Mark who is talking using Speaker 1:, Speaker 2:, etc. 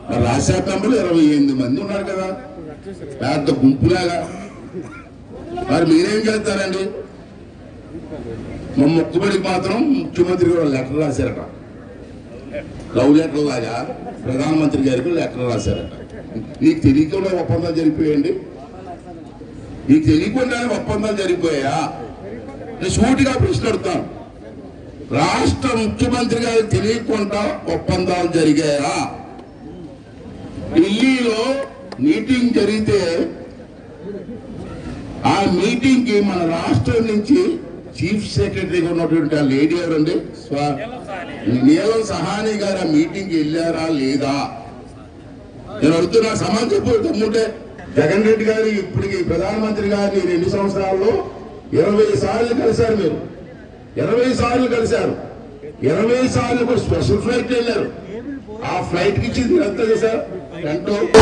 Speaker 1: మరి రాశాఖంలో ఇరవై ఎనిమిది మంది ఉన్నారు కదా పెద్ద గుంపులాగా మరి మీరేం చేస్తారండి మా మొక్కుబడికి మాత్రం ముఖ్యమంత్రి గారు లెటర్ రాశారట లవ్ లెటర్ లాగా ప్రధానమంత్రి గారికి లెటర్ రాశారట నీకు తెలియకుండా ఒప్పందాలు జరిగిపోయాయండి నీకు తెలియకుండానే ఒప్పందాలు జరిగిపోయా నేను సూటిగా ప్రశ్న అడుగుతాను రాష్ట్ర ముఖ్యమంత్రి గారికి తెలియకుండా ఒప్పందాలు జరిగాయా ఢిల్లీలో మీటింగ్ జరిగితే ఆ మీటింగ్ కి మన రాష్ట్రం నుంచి చీఫ్ సెక్రటరీగా ఉన్నటువంటి ఆ లేడీ ఎవరండి స్వా- నీలం సహాని గారు ఆ మీటింగ్ కి వెళ్ళారా లేదా నేను అడుగుతున్నా సమాజం చెప్పు తమ్ముంటే జగన్ రెడ్డి గారు ఇప్పటికి ప్రధానమంత్రి గారిని రెండు సంవత్సరాల్లో ఇరవై సార్లు కలిశారు మీరు ఇరవై సార్లు కలిశారు ఇరవై సార్లు కూడా స్పెషల్ ఫ్లైట్ వెళ్ళారు ఆ ఫ్లైట్ కి ఇచ్చింది ఎంత చేశారు ఎంతో